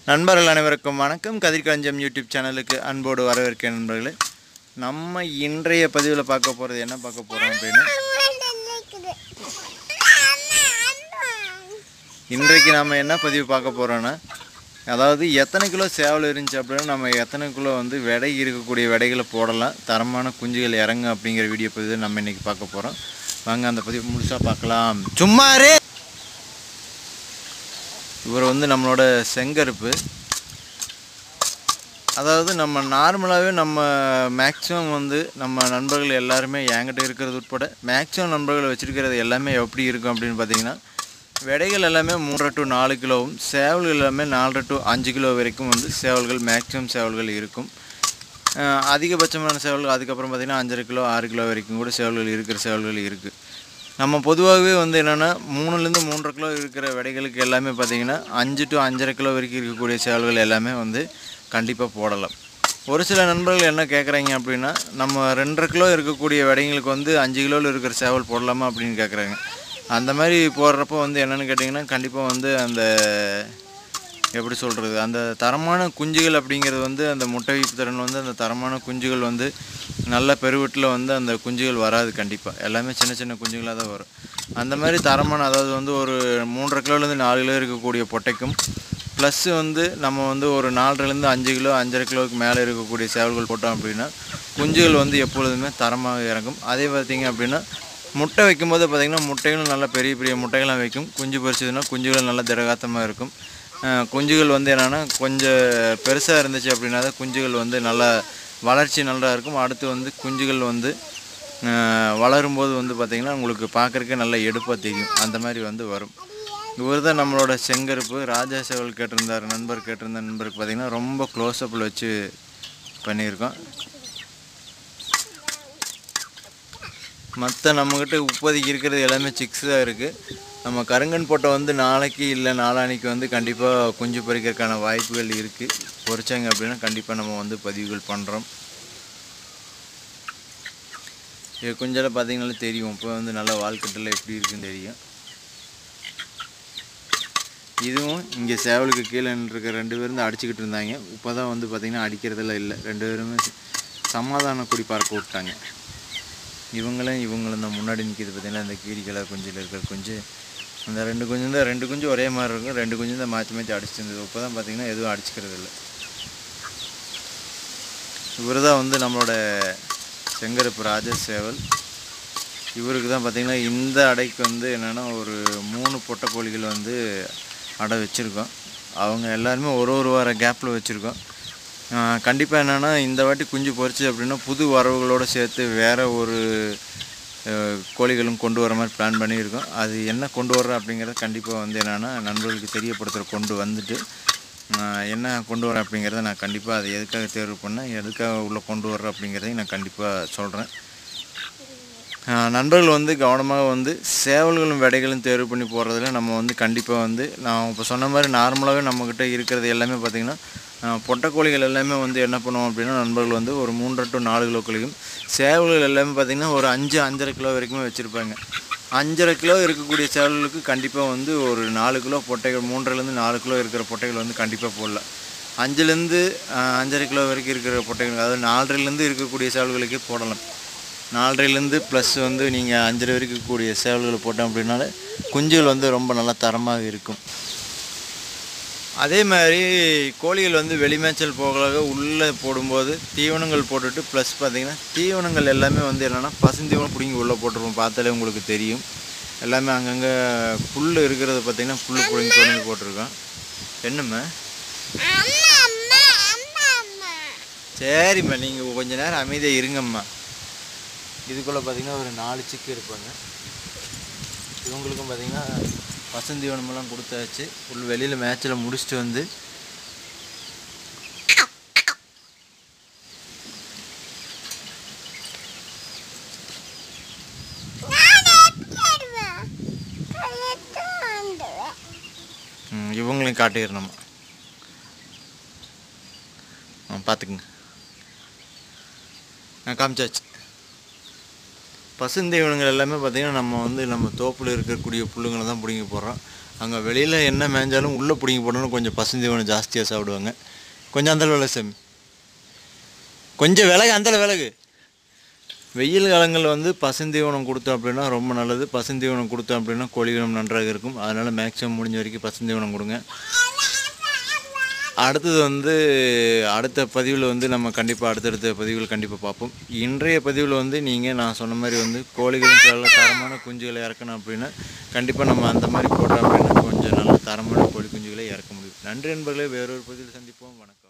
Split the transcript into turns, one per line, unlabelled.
நண்பர்கள் அனைவருக்கும் வணக்கம் கதிர்காஞ்சம் யூடியூப் சேனலுக்கு அன்போடு வரவேற்கிறேன் நண்பர்களே நம்ம இன்றைய பதிவில் பார்க்க போகிறது என்ன பார்க்க போகிறோம் அப்படின்னா இன்றைக்கு நம்ம என்ன பதிவு பார்க்க போகிறோன்னா அதாவது எத்தனை கிலோ சேவல் இருந்துச்சு அப்படின்னா நம்ம எத்தனை கிலோ வந்து விடை இருக்கக்கூடிய விடைகளை போடலாம் தரமான குஞ்சுகள் இறங்கு அப்படிங்கிற வீடியோ பதிவு நம்ம இன்றைக்கி பார்க்க போகிறோம் வாங்க அந்த பதிவு முழுசாக பார்க்கலாம் சும்மாரே இவர் வந்து நம்மளோட செங்கருப்பு அதாவது நம்ம நார்மலாகவே நம்ம மேக்ஸிமம் வந்து நம்ம நண்பர்கள் எல்லாருமே என்கிட்ட இருக்கிறது உட்பட மேக்ஸிமம் நண்பர்கள் வச்சுருக்கிறது எல்லாமே எப்படி இருக்கும் அப்படின்னு பார்த்தீங்கன்னா விடைகள் எல்லாமே மூன்றரை டு நாலு கிலோவும் சேவல்கள் எல்லாமே நாலரை டு அஞ்சு கிலோ வரைக்கும் வந்து சேவல்கள் மேக்ஸிமம் சேவல்கள் இருக்கும் அஹ் அதிகபட்சமான சேவல்கள் அதுக்கப்புறம் பார்த்திங்கன்னா அஞ்சரை கிலோ ஆறு கிலோ வரைக்கும் கூட சேவல்கள் இருக்கிற சேவல்கள் இருக்குது நம்ம பொதுவாகவே வந்து என்னென்னா மூணுலேருந்து மூன்றரை கிலோ இருக்கிற விடைகளுக்கு எல்லாமே பார்த்திங்கன்னா அஞ்சு டு அஞ்சரை கிலோ வரைக்கும் இருக்கக்கூடிய சேவல்கள் எல்லாமே வந்து கண்டிப்பாக போடலாம் ஒரு சில நண்பர்கள் என்ன கேட்குறாங்க அப்படின்னா நம்ம ரெண்டரை கிலோ இருக்கக்கூடிய விடைங்களுக்கு வந்து அஞ்சு கிலோவில் இருக்கிற சேவல் போடலாமா அப்படின்னு கேட்குறாங்க அந்த மாதிரி போடுறப்போ வந்து என்னென்னு கேட்டிங்கன்னா கண்டிப்பாக வந்து அந்த எப்படி சொல்கிறது அந்த தரமான குஞ்சுகள் அப்படிங்கிறது வந்து அந்த முட்டை வைப்பு திறன் வந்து அந்த தரமான குஞ்சுகள் வந்து நல்ல பெருவீட்டில் வந்து அந்த குஞ்சுகள் வராது கண்டிப்பாக எல்லாமே சின்ன சின்ன குஞ்சுகளாக தான் வரும் அந்த மாதிரி தரமான அதாவது வந்து ஒரு மூன்றரை கிலோலேருந்து நாலு கிலோ இருக்கக்கூடிய பொட்டைக்கும் ப்ளஸ்ஸு வந்து நம்ம வந்து ஒரு நாலரைலேருந்து அஞ்சு கிலோ அஞ்சரை கிலோவுக்கு மேலே இருக்கக்கூடிய சேவல்கள் போட்டோம் அப்படின்னா குஞ்சுகள் வந்து எப்பொழுதுமே தரமாக இறங்கும் அதே பார்த்திங்க அப்படின்னா முட்டை வைக்கும்போது பார்த்திங்கன்னா முட்டைகளும் நல்லா பெரிய பெரிய முட்டைகள்லாம் வைக்கும் குஞ்சு பொரிச்சதுன்னா குஞ்சுகள் நல்லா திடகாத்தமாக இருக்கும் அஹ் குஞ்சுகள் வந்து என்னென்னா கொஞ்சம் பெருசாக இருந்துச்சு அப்படின்னா தான் குஞ்சுகள் வந்து நல்லா வளர்ச்சி நல்லா இருக்கும் அடுத்து வந்து குஞ்சுகள் வந்து அஹ் வளரும்போது வந்து பார்த்திங்கன்னா உங்களுக்கு பார்க்குறக்கே நல்லா எடுப்பாக தெரியும் அந்த மாதிரி வந்து வரும் இவர் தான் நம்மளோட செங்கருப்பு ராஜா சேவல் கேட்டிருந்தார் நண்பர் கேட்டிருந்த நண்பருக்கு பார்த்திங்கன்னா ரொம்ப க்ளோஸ்அப்பில் வச்சு பண்ணியிருக்கோம் மற்ற நம்மக்கிட்ட இப்போதைக்கு இருக்கிறது எல்லாமே சிக்ஸ் தான் இருக்குது நம்ம கருங்கன் போட்டை வந்து நாளைக்கு இல்லை நாளானைக்கு வந்து கண்டிப்பாக குஞ்சு பறிக்கிறதுக்கான வாய்ப்புகள் இருக்குது பொறிச்சாங்க அப்படின்னா கண்டிப்பாக நம்ம வந்து பதிவுகள் பண்ணுறோம் இது குஞ்செல்லாம் பார்த்தீங்கனாலே தெரியும் இப்போ வந்து நல்லா வாழ்க்கட்டில் எப்படி இருக்குன்னு தெரியும் இதுவும் இங்கே சேவலுக்கு கீழே இருக்க ரெண்டு பேரும் தான் அடிச்சுக்கிட்டு இருந்தாங்க இப்போ தான் வந்து பார்த்திங்கன்னா அடிக்கிறதெல்லாம் இல்லை ரெண்டு பேருமே சமாதான குடி பார்க்க விட்டாங்க இவங்களும் இவங்களும் தான் முன்னாடி நிற்கிது பார்த்தீங்கன்னா இந்த கீரி கலர் குஞ்சில் இருக்கிற குஞ்சு அந்த ரெண்டு குஞ்சு தான் ரெண்டு குஞ்சு ஒரே மாதிரி இருக்கும் ரெண்டு குஞ்சு தான் மாற்றி மாற்றி அடிச்சுட்டு இருந்தது இப்போ தான் பார்த்தீங்கன்னா எதுவும் அடிச்சுக்கிறது இல்லை இவர் தான் வந்து நம்மளோட செங்கருப்பு ராஜ சேவல் இவருக்கு தான் பார்த்திங்கன்னா இந்த அடைக்கு வந்து என்னென்னா ஒரு மூணு பொட்டை கோழிகள் வந்து அடை வச்சுருக்கோம் அவங்க எல்லாருமே ஒரு ஒரு வார கேப்பில் வச்சுருக்கோம் கண்டிப்பாக என்னென்னா இந்த வாட்டி குஞ்சு பொரிச்சு அப்படின்னா புது வரவுகளோடு சேர்த்து வேறு ஒரு அஹ், கோழிகளும் கொண்டு வர மாதிரி பிளான் பண்ணியிருக்கோம் அது என்ன கொண்டு வர்றோம் அப்படிங்கிறத கண்டிப்பாக வந்து என்னென்னா நண்பர்களுக்கு தெரியப்படுத்துகிற கொண்டு வந்துட்டு நான் என்ன கொண்டு வரேன் அப்படிங்கிறத நான் கண்டிப்பாக அதை எதுக்காக தேர்வு பண்ணேன் எதுக்காக உள்ளே கொண்டு வர்றேன் அப்படிங்கிறதையும் நான் கண்டிப்பாக சொல்கிறேன் ஆஹ் நண்பர்கள் வந்து கவனமாக வந்து சேவல்களும் விடைகளும் தேர்வு பண்ணி போடுறதுல நம்ம வந்து கண்டிப்பாக வந்து நான் இப்போ சொன்ன மாதிரி நார்மலாகவே நம்மக்கிட்ட இருக்கிறது எல்லாமே பார்த்திங்கன்னா ஆஹ் பொட்டைக்கோழிகள் எல்லாமே வந்து என்ன பண்ணுவோம் அப்படின்னா நண்பர்கள் வந்து ஒரு மூன்றரை டு நாலு கிலோ கோழியும் சேவல்கள் எல்லாமே பார்த்திங்கன்னா ஒரு அஞ்சு அஞ்சரை கிலோ வரைக்குமே வச்சுருப்பாங்க அஞ்சரை கிலோ இருக்கக்கூடிய சேவல்களுக்கு கண்டிப்பாக வந்து ஒரு நாலு கிலோ பொட்டைகள் மூன்றுலேருந்து நாலு கிலோ இருக்கிற பொட்டைகள் வந்து கண்டிப்பாக போடலாம் அஞ்சுலேருந்து ஆஹ் அஞ்சரை கிலோ வரைக்கும் இருக்கிற பொட்டைகள் அதாவது நாலரைலேருந்து இருக்கக்கூடிய சேவல்களுக்கே போடலாம் நாலரைலேருந்து ப்ளஸ் வந்து நீங்கள் அஞ்சரை வரைக்கும் இருக்கக்கூடிய சேவல்களை போட்டோம் அப்படின்னாலே குஞ்சுகள் வந்து ரொம்ப நல்லா தரமாக இருக்கும் அதே மாதிரி கோழிகள் வந்து வெளிமேய்ச்சல் போகலாக உள்ளே போடும்போது தீவனங்கள் போட்டுட்டு ப்ளஸ் பார்த்தீங்கன்னா தீவனங்கள் எல்லாமே வந்து என்னென்னா பசுந்தீவனம் பிடிங்கி உள்ளே போட்டுருவோம் பார்த்தாலே உங்களுக்கு தெரியும் எல்லாமே அங்கங்கே புல் இருக்கிறத பார்த்தீங்கன்னா புல் பிடிங்கி பிடிங்கி போட்டிருக்கோம் என்னம்மா சரிம்மா நீங்கள் கொஞ்ச நேரம் அமைதியாக இருங்கம்மா இதுக்குள்ளே பார்த்தீங்கன்னா ஒரு நாலு சிக்கு இருப்பாங்க இவங்களுக்கும் பார்த்தீங்கன்னா பசந்தீவனமெல்லாம் கொடுத்தாச்சு ஃபுல் வெளியில் மேட்ச்சில் முடிச்சுட்டு வந்து ம், இவங்களையும் காட்டிடணும் ஆ பார்த்துக்குங்க நான் காமிச்சாச்சு பசுந்தீவனங்கள் எல்லாமே பார்த்திங்கன்னா நம்ம வந்து நம்ம தோப்பில் இருக்கக்கூடிய புல்லுங்களை தான் பிடுங்கி போடுறோம் அங்கே வெளியில் என்ன மேய்ஞ்சாலும் உள்ளே பிடிங்கி போடணும் கொஞ்சம் பசுந்தீவனம் ஜாஸ்தியாக சாப்பிடுவாங்க கொஞ்சம் அந்த விலை சாமி கொஞ்சம் விலகு அந்த விலகு வெயில் காலங்களில் வந்து பசுந்தீவனம் கொடுத்தோம் அப்படின்னா ரொம்ப நல்லது பசுந்தீவனம் கொடுத்தோம் அப்படின்னா கோழிகளும் நன்றாக இருக்கும் அதனால் மேக்ஸிமம் முடிஞ்ச வரைக்கும் பசுந்தீவனம் கொடுங்க அடுத்தது வந்து அடுத்த பதிவில் வந்து நம்ம கண்டிப்பாக அடுத்தடுத்த பதிவில் கண்டிப்பாக பார்ப்போம் இன்றைய பதிவில் வந்து நீங்கள் நான் சொன்ன மாதிரி வந்து கோழிகளும் நல்ல தரமான குஞ்சுகளை இறக்கணும் அப்படின்னா கண்டிப்பாக நம்ம அந்த மாதிரி போட்டோம் அப்படின்னா கொஞ்சம் நல்ல தரமான கோழி குஞ்சுகளை இறக்க முடியும் நன்றி நண்பர்களே வேறொரு பதிவில் சந்திப்போம் வணக்கம்